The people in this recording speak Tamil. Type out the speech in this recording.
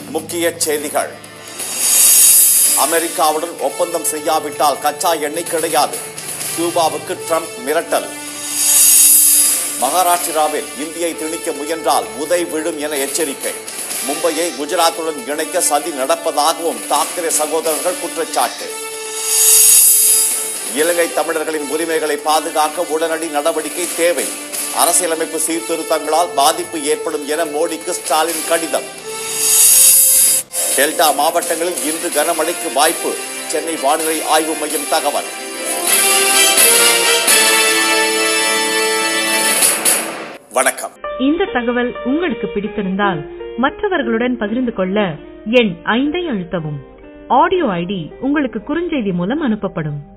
முக்கிய செய்திகள் அமெரிக்காவுடன் ஒப்பந்தம் செய்யாவிட்டால் கச்சா எண்ணெய் கிடையாது கியூபாவுக்கு ட்ரம்ப் மிரட்டல் மகாராஷ்டிராவில் இந்தியை திணிக்க முயன்றால் உதை விழும் என எச்சரிக்கை மும்பையை குஜராத்துடன் இணைக்க சதி நடப்பதாகவும் தாக்கரே சகோதரர்கள் குற்றச்சாட்டு இலங்கை தமிழர்களின் உரிமைகளை பாதுகாக்க உடனடி நடவடிக்கை தேவை அரசியலமைப்பு சீர்திருத்தங்களால் பாதிப்பு ஏற்படும் என மோடிக்கு ஸ்டாலின் கடிதம் டெல்டா மாவட்டங்களில் இன்று கனமழைக்கு வாய்ப்பு சென்னை வானிலை ஆய்வு மையம் தகவல் வணக்கம் இந்த தகவல் உங்களுக்கு பிடித்திருந்தால் மற்றவர்களுடன் பகிர்ந்து கொள்ள எண் ஐந்தை அழுத்தவும் ஆடியோ ஐடி உங்களுக்கு குறுஞ்செய்தி மூலம் அனுப்பப்படும்